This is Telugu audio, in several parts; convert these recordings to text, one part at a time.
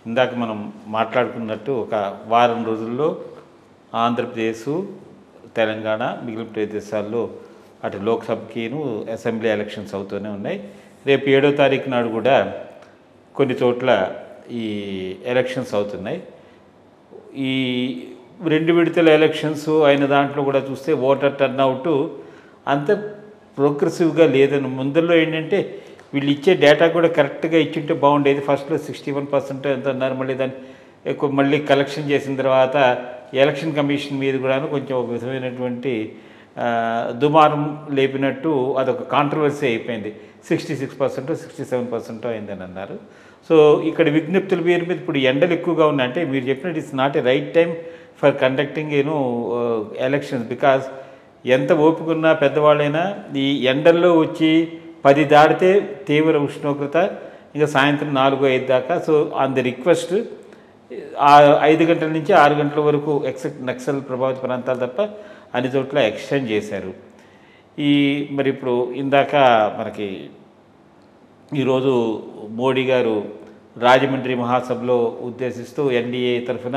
ఇందాక మనం మాట్లాడుకున్నట్టు ఒక వారం రోజుల్లో ఆంధ్రప్రదేశ్ తెలంగాణ మిగిలిన ప్రదేశాల్లో అటు లోక్సభకిను అసెంబ్లీ ఎలక్షన్స్ అవుతూనే ఉన్నాయి రేపు ఏడో తారీఖు నాడు కూడా కొన్ని చోట్ల ఈ ఎలక్షన్స్ అవుతున్నాయి ఈ రెండు విడతల ఎలక్షన్స్ అయిన దాంట్లో కూడా చూస్తే ఓటర్ టర్న్అవుట్ అంత ప్రోగ్రెసివ్గా లేదని ముందరలో ఏంటంటే వీళ్ళు ఇచ్చే డేటా కూడా కరెక్ట్గా ఇచ్చింటే బాగుండేది ఫస్ట్లో సిక్స్టీ వన్ పర్సెంట్ ఎంత అన్నారు మళ్ళీ దాన్ని ఎక్కువ మళ్ళీ కలెక్షన్ చేసిన తర్వాత ఎలక్షన్ కమిషన్ మీద కూడా కొంచెం ఒక విధమైనటువంటి ఆ, దుమారం లేపినట్టు అదొక కాంట్రవర్సీ అయిపోయింది sixty six percent sixty seven percent అయిందని అన్నారు సో ఇక్కడ విజ్ఞప్తుల పేరు మీద ఇప్పుడు ఎండలు ఎక్కువగా ఉన్నాయంటే మీరు చెప్పినట్టు it's not a right time for conducting you know elections because ఎంత ఓపుకున్నా పెద్దవాళ్ళైనా ఈ ఎండల్లో వచ్చి పది దాటితే తీవ్ర ఉష్ణోగ్రత ఇంకా సాయంత్రం నాలుగు ఐదు దాకా సో ఆన్ ది రిక్వెస్ట్ ఆ ఐదు గంటల నుంచి ఆరు గంటల వరకు ఎక్సెప్ట్ నక్సల్ ప్రభావిత ప్రాంతాలు తప్ప అన్ని చోట్ల ఎక్స్టెండ్ చేశారు ఈ మరి ఇప్పుడు ఇందాక మనకి ఈరోజు మోడీ గారు రాజమండ్రి మహాసభలో ఉద్దేశిస్తూ ఎన్డీఏ తరఫున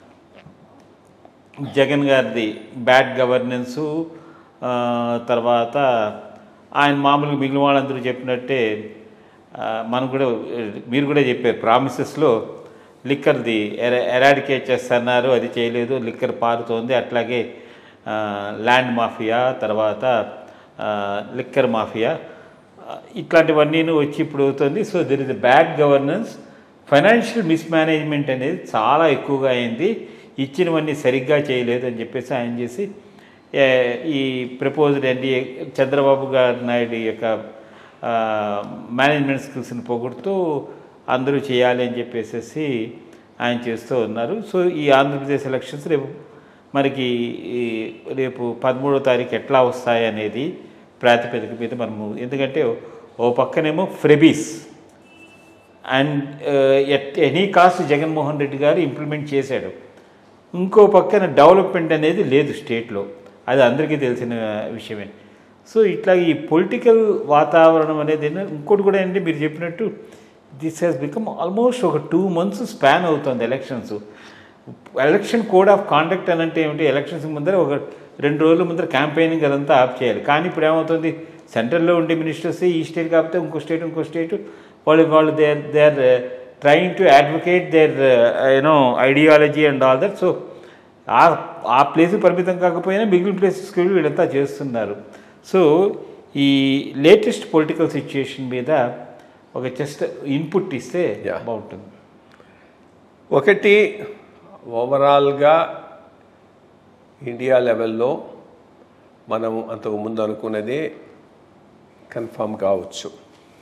జగన్ గారిది బ్యాడ్ గవర్నెన్సు ఆ, తర్వాత ఆయన మామూలుగా మిగిలిన వాళ్ళందరూ చెప్పినట్టే ఆ, మనం కూడా మీరు కూడా చెప్పారు ప్రామిసెస్లో లిక్కర్ది ఎరా ఎరాడికేట్ చేస్తున్నారు అది చేయలేదు లిక్కర్ పారుతోంది అట్లాగే ఆ, ల్యాండ్ మాఫియా తర్వాత ఆ, లిక్కర్ మాఫియా ఆ, ఇట్లాంటివన్నీ వచ్చి ఇప్పుడు అవుతుంది so there is bad governance financial mismanagement అనేది చాలా ఎక్కువగా అయింది ఇచ్చినవన్నీ సరిగ్గా చేయలేదు అని చెప్పేసి ఆయన చేసి ఏ, ఈ ప్రపోజ్డ్ ఎన్డీఏ చంద్రబాబు గారి నాయుడు యొక్క ఆ, మేనేజ్మెంట్ స్కిల్స్ని పొగుడుతూ అందరూ చేయాలి అని చెప్పేసి ఆయన చేస్తూ ఉన్నారు సో ఈ ఆంధ్రప్రదేశ్ ఎలక్షన్స్ రేపు మనకి ఈ రేపు పదమూడో తారీఖు ఎట్లా వస్తాయి అనేది ప్రాతిపదిక మీద మనము ఎందుకంటే ఓ పక్కనేమో freebies and at any cost Jaganmohan Reddy garu implement చేశాడు ఇంకో పక్కన డెవలప్మెంట్ అనేది లేదు స్టేట్లో అది అందరికీ తెలిసిన విషయమే సో ఇట్లా ఈ పొలిటికల్ వాతావరణం అనేది ఏంటంటే ఇంకోటి కూడా ఏంటి మీరు చెప్పినట్టు దిస్ హ్యాస్ బికమ్ ఆల్మోస్ట్ ఒక టూ మంత్స్ స్పాన్ అవుతుంది elections election code of conduct అని అంటే ఏమిటి ఎలక్షన్స్ ముందర ఒక రెండు రోజుల ముందర క్యాంపెయినింగ్ అదంతా ఆఫ్ చేయాలి కానీ ఇప్పుడు ఏమవుతుంది సెంట్రల్లో ఉండే మినిస్టర్స్ ఈ స్టేట్ కాకపోతే ఇంకో స్టేట్ ఇంకో స్టేట్ వాళ్ళు వాళ్ళు they are they are trying to advocate their you know ideology and all that so uh uh place పరిమితం కాకపోయినా మిగిలిన ప్లేసెస్కి వెళ్ళి వీళ్ళంతా చేస్తున్నారు సో ఈ లేటెస్ట్ పొలిటికల్ సిచ్యుయేషన్ మీద ఒక జస్ట్ ఇన్పుట్ ఇస్తే Yeah. బాగుంటుంది ఒకటి ఓవరాల్గా ఇండియా లెవెల్లో మనం అంతకు ముందు అనుకున్నదే కన్ఫర్మ్ కావచ్చు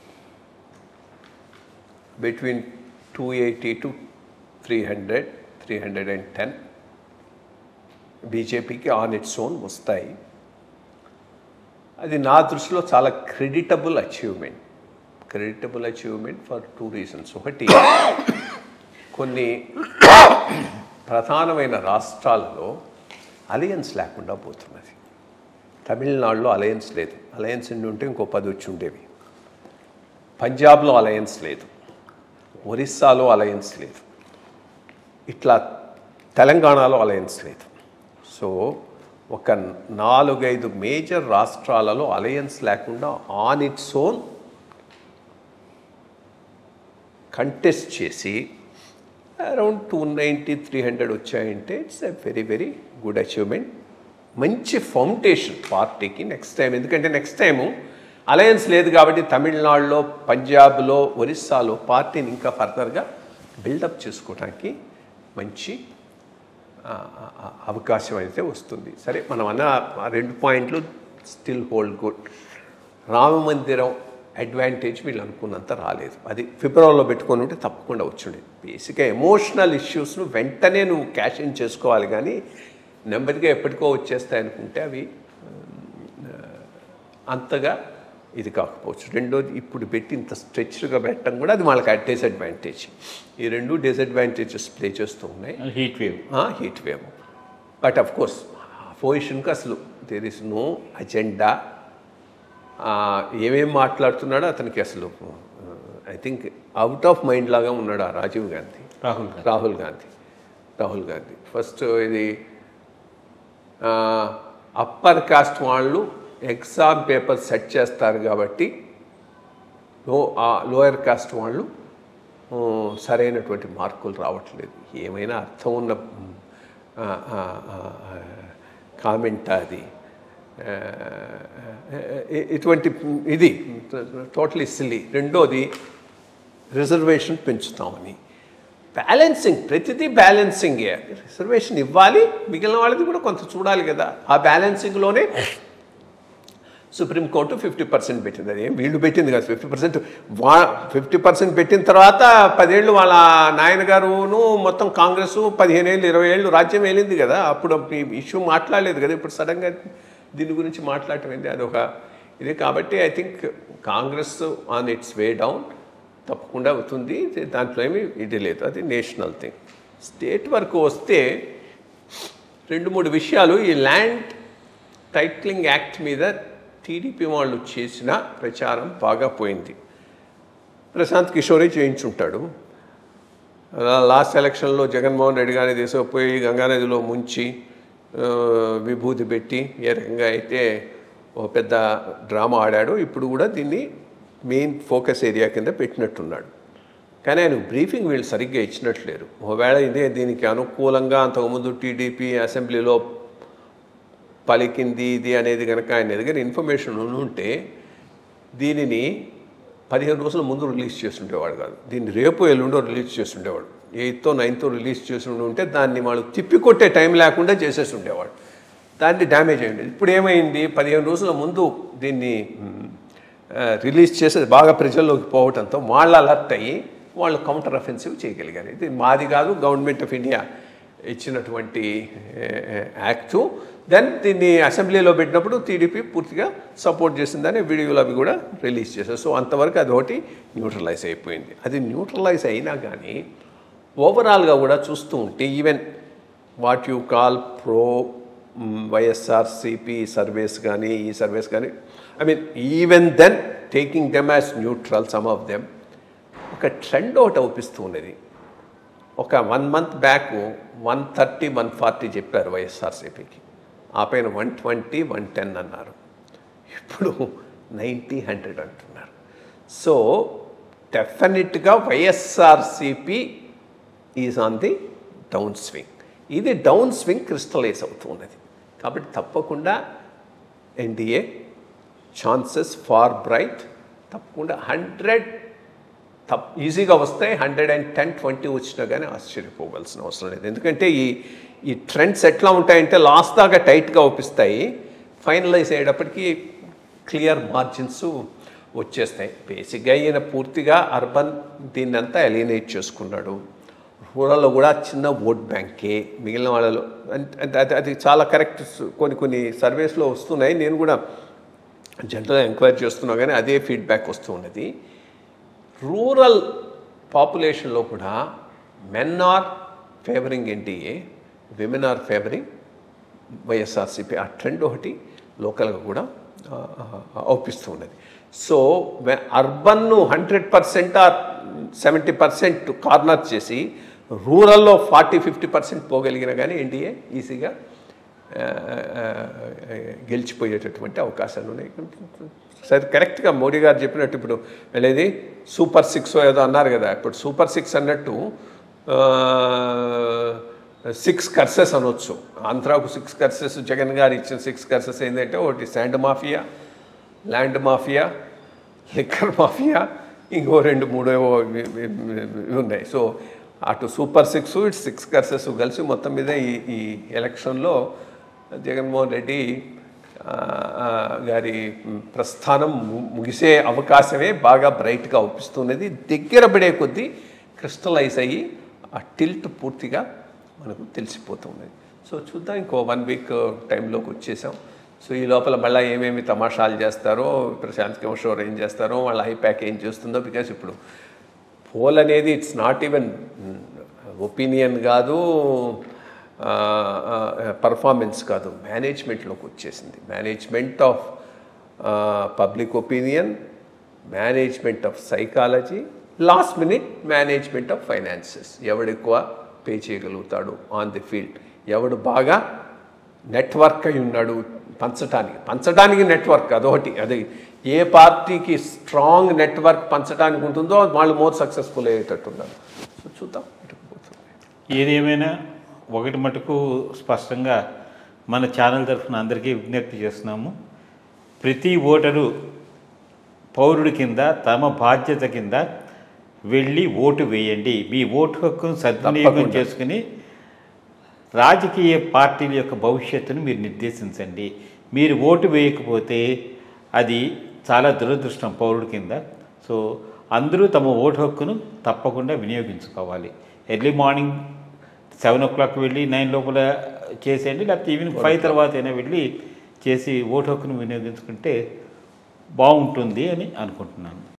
between two eighty to three hundred three hundred and ten బీజేపీకి ఆన్ ఇట్స్ ఓన్ వస్తాయి అది నా దృష్టిలో చాలా creditable achievement creditable achievement for two reasons ఒకటి కొన్ని ప్రధానమైన రాష్ట్రాల్లో అలయన్స్ లేకుండా పోతున్నది తమిళనాడులో అలయన్స్ లేదు అలయన్స్ ఉండి ఉంటే ఇంకో పది వచ్చి ఉండేవి పంజాబ్లో అలయన్స్ లేదు ఒరిస్సాలో అలయన్స్ లేదు ఇట్లా తెలంగాణలో అలయన్స్ లేదు సో ఒక నాలుగైదు మేజర్ రాష్ట్రాలలో అలయన్స్ లేకుండా ఆన్ ఇట్స్ ఓన్ కంటెస్ట్ చేసి around two ninety three hundred వచ్చాయంటే it's a very very good achievement మంచి ఫౌండేషన్ పార్టీకి నెక్స్ట్ టైం ఎందుకంటే నెక్స్ట్ టైము అలయన్స్ లేదు కాబట్టి తమిళనాడులో పంజాబ్లో ఒరిస్సాలో పార్టీని ఇంకా ఫర్దర్గా బిల్డప్ చేసుకోవడానికి మంచి ఆ, ఆ, ఆ, అవకాశం అయితే వస్తుంది సరే మనం అన్న ఆ రెండు పాయింట్లు స్టిల్ హోల్డ్ గుడ్ రామ మందిరం అడ్వాంటేజ్ వీళ్ళు అనుకున్నంత రాలేదు అది ఫిబ్రవరిలో పెట్టుకొని ఉంటే తప్పకుండా వచ్చిండేది బేసిక్గా ఎమోషనల్ ఇష్యూస్ను వెంటనే నువ్వు క్యాష్ ఇన్ చేసుకోవాలి కానీ నెమ్మదిగా ఎప్పటికో వచ్చేస్తాయి అనుకుంటే అవి ఆ, అంతగా ఇది కాకపోవచ్చు రెండోది ఇప్పుడు పెట్టి ఇంత స్ట్రెచ్గా పెట్టడం కూడా అది వాళ్ళకి డిసడ్వాంటేజ్ ఈ రెండు డిసడ్వాంటేజెస్ ప్లే చేస్తూ ఉన్నాయి heat wave heat wave but of course పొజిషన్కి అసలు దేర్ ఇస్ నో అజెండా ఏమేం మాట్లాడుతున్నాడో అతనికి అసలు I think out of mind లాగా ఉన్నాడు ఆ రాజీవ్ గాంధీ రాహుల్ గాంధీ రాహుల్ గాంధీ రాహుల్ గాంధీ ఫస్ట్ ఇది అప్పర్ కాస్ట్ వాళ్ళు ఎగ్జామ్ పేపర్ సెట్ చేస్తారు కాబట్టి లో లోయర్ కాస్ట్ వాళ్ళు ఆ, సరైనటువంటి మార్కులు రావట్లేదు ఏమైనా అర్థం ఉన్న కామెంట్ అది ఆ, ఇ- ఇటువంటి ఇది టోటలీ సిల్లీ రెండోది రిజర్వేషన్ పెంచుతామని బ్యాలెన్సింగ్ ప్రతిదీ బ్యాలెన్సింగే రిజర్వేషన్ ఇవ్వాలి మిగిలిన వాళ్ళది కూడా కొంత చూడాలి కదా ఆ బ్యాలెన్సింగ్లోనే సుప్రీంకోర్టు ఫిఫ్టీ పర్సెంట్ పెట్టింది అది ఏం వీళ్ళు పెట్టింది కాదు ఫిఫ్టీ పర్సెంట్ వా ఫిఫ్టీ పర్సెంట్ పెట్టిన తర్వాత పదేళ్ళు వాళ్ళ నాయనగారును మొత్తం కాంగ్రెస్ పదిహేను ఏళ్ళు ఇరవై ఏళ్ళు రాజ్యం వెళ్ళింది కదా అప్పుడు ఈ ఇష్యూ మాట్లాడలేదు కదా ఇప్పుడు సడన్గా దీని గురించి మాట్లాడటం ఏంటి అది ఒక ఇది కాబట్టి I think Congress on its way down తప్పకుండా అవుతుంది దాంట్లో ఏమి ఇది లేదు అది నేషనల్ థింగ్ స్టేట్ వరకు వస్తే రెండు మూడు విషయాలు ఈ ల్యాండ్ టైటిలింగ్ యాక్ట్ మీద టీడీపీ వాళ్ళు చేసిన ప్రచారం బాగా పోయింది ప్రశాంత్ కిషోరే చేయించుంటాడు అలా లాస్ట్ ఎలక్షన్లో జగన్మోహన్ రెడ్డి గారిని తీసుకుపోయి గంగానదిలో ముంచి ఆ, విభూతి పెట్టి ఏ రకంగా అయితే ఒక పెద్ద డ్రామా ఆడాడు ఇప్పుడు కూడా దీన్ని మెయిన్ ఫోకస్ ఏరియా కింద పెట్టినట్టున్నాడు కానీ ఆయన బ్రీఫింగ్ వీళ్ళు సరిగ్గా ఇచ్చినట్లేరు ఒకవేళ ఇదే దీనికి అనుకూలంగా అంతకుముందు టీడీపీ అసెంబ్లీలో పలికింది ఇది అనేది కనుక ఆయన దగ్గర ఇన్ఫర్మేషన్ ఉంటే దీనిని పదిహేను రోజుల ముందు రిలీజ్ చేస్తుండేవాడు కాదు దీన్ని రేపు ఎల్లుండో రిలీజ్ చేస్తుండేవాడు ఎయిత్తో నైన్తో రిలీజ్ చేసి ఉంటే దాన్ని వాళ్ళు తిప్పికొట్టే టైం లేకుండా చేసేసి ఉండేవాడు దాన్ని డ్యామేజ్ అయింది ఇప్పుడు ఏమైంది పదిహేను రోజుల ముందు దీన్ని మ్, ఆ, రిలీజ్ చేసేది బాగా ప్రజల్లోకి పోవడంతో వాళ్ళు అలర్ట్ అయ్యి వాళ్ళు కౌంటర్ అఫెన్సివ్ చేయగలిగారు ఇది మాది కాదు గవర్నమెంట్ ఆఫ్ ఇండియా ఇచ్చినటువంటి యాక్టు దెన్ దీన్ని అసెంబ్లీలో పెట్టినప్పుడు టీడీపీ పూర్తిగా సపోర్ట్ చేసిందని వీడియోలు అవి కూడా రిలీజ్ చేశారు సో అంతవరకు అది ఒకటి న్యూట్రలైజ్ అయిపోయింది అది న్యూట్రలైజ్ అయినా కానీ ఓవరాల్గా కూడా చూస్తూ ఉంటే even what you call pro YSRCP surveys కానీ ఈ సర్వేస్ కానీ I mean even then taking them as neutral some of them ఒక ట్రెండ్ ఒకటి అవుపిస్తూ ఉన్నది ఒక one month back one thirty one forty చెప్పారు వైఎస్ఆర్సీపీకి ఆ పైన వన్ ట్వంటీ వన్ టెన్ అన్నారు ఇప్పుడు నైంటీ హండ్రెడ్ అంటున్నారు సో డెఫినెట్గా YSRCP is on the down swing ఇది డౌన్ స్వింగ్ క్రిస్టలైజ్ అవుతూ ఉన్నది కాబట్టి తప్పకుండా ఎన్డీఏ ఛాన్సెస్ ఫార్ బ్రైట్ తప్పకుండా హండ్రెడ్ తప్ ఈజీగా వస్తాయి హండ్రెడ్ అండ్ టెన్ ట్వంటీ వచ్చినా కానీ ఆశ్చర్యపోవాల్సిన అవసరం లేదు ఎందుకంటే ఈ ఈ ట్రెండ్స్ ఎట్లా ఉంటాయంటే లాస్ట్ దాకా టైట్గా ఒప్పిస్తాయి ఫైనలైజ్ అయ్యేటప్పటికి క్లియర్ మార్జిన్స్ వచ్చేస్తాయి బేసిక్గా ఈయన పూర్తిగా అర్బన్ దీన్నంతా ఎలినేట్ చేసుకున్నాడు రూరల్లో కూడా చిన్న ఓట్ బ్యాంకే మిగిలిన వాళ్ళలో అంటే అది అది చాలా కరెక్ట్ కొన్ని కొన్ని సర్వేస్లో వస్తున్నాయి నేను కూడా జనరల్గా ఎంక్వైరీ చేస్తున్నా కానీ అదే ఫీడ్బ్యాక్ వస్తూ ఉన్నది రూరల్ పాపులేషన్లో కూడా men are favouring NDA women are favouring YSRCP ఆ ట్రెండ్ ఒకటి లోకల్గా కూడా అవుపిస్తూ ఉన్నది సో అర్బన్ను hundred percent or seventy percent corner చేసి రూరల్లో ఫార్టీ ఫిఫ్టీ పర్సెంట్ పోగలిగిన కానీ ఎన్డీఏ ఈజీగా ఆ, ఆ, ఆ, గెలిచిపోయేటటువంటి అవకాశాలు ఉన్నాయి సరే కరెక్ట్గా మోడీ గారు చెప్పినట్టు ఇప్పుడు వెళ్ళేది సూపర్ సిక్స్ ఏదో అన్నారు కదా ఇప్పుడు సూపర్ సిక్స్ అన్నట్టు సిక్స్ కర్సెస్ అనొచ్చు ఆంధ్రాకు సిక్స్ కర్సెస్ జగన్ గారు ఇచ్చిన సిక్స్ కర్సెస్ ఏంటంటే ఒకటి sand mafia land mafia liquor mafia ఇంకో రెండు మూడు ఏవో ఇవి- ఇవి- ఇవి ఉన్నాయి సో అటు సూపర్ సిక్స్ ఇటు సిక్స్ కర్సెస్ కలిసి మొత్తం మీద ఈ ఈ ఎలక్షన్లో జగన్మోహన్ రెడ్డి ఆ, ఆ, గారి ప్రస్థానం ము- ముగిసే అవకాశమే బాగా బ్రైట్గా అవుపిస్తున్నది దగ్గర పడే కొద్దీ క్రిస్టలైజ్ అయ్యి ఆ టిల్ట్ పూర్తిగా మనకు తెలిసిపోతున్నది సో చూద్దాం ఇంకో వన్ వీక్ టైంలోకి వచ్చేసాం సో ఈ లోపల మళ్ళీ ఏమేమి తమాషాలు చేస్తారో ప్రశాంత్ కిషోర్ ఏం చేస్తారో వాళ్ళ ఐప్యాక్ ఏం చేస్తుందో బికాస్ ఇప్పుడు పోల్ అనేది ఇట్స్ నాట్ ఈవెన్ ఒపీనియన్ కాదు పర్ఫార్మెన్స్ కాదు మేనేజ్మెంట్లోకి వచ్చేసింది management of public opinion management of psychology last minute management of finances ఎవడు ఎక్కువ పే చేయగలుగుతాడు ఆన్ ది ఫీల్డ్ ఎవడు బాగా నెట్వర్క్ అయి ఉన్నాడు పంచటానికి పంచడానికి నెట్వర్క్ అదొకటి అది ఏ పార్టీకి స్ట్రాంగ్ నెట్వర్క్ పంచడానికి ఉంటుందో వాళ్ళు మోర్ సక్సెస్ఫుల్ అయ్యేటట్టు ఉన్నారు సో చూద్దాం ఇటుకు పోతుంది ఏదేమైనా ఒకటి మటుకు స్పష్టంగా మన ఛానల్ తరఫున అందరికీ విజ్ఞప్తి చేస్తున్నాము ప్రతి ఓటరు పౌరుడి కింద తమ బాధ్యత కింద వెళ్ళి ఓటు వేయండి మీ ఓటు హక్కును సద్వినియోగం తప్పకుండా. చేసుకుని రాజకీయ పార్టీల యొక్క భవిష్యత్తును మీరు నిర్దేశించండి మీరు ఓటు వేయకపోతే అది చాలా దురదృష్టం పౌరుడి కింద సో అందరూ తమ ఓటు హక్కును తప్పకుండా వినియోగించుకోవాలి early morning seven o'clock వెళ్ళి నైన్ లోపల చేసేయండి లేకపోతే ఈవినింగ్ ఫైవ్ తర్వాత అయినా వెళ్ళి చేసి ఓటు హక్కును వినియోగించుకుంటే బాగుంటుంది అని అనుకుంటున్నాను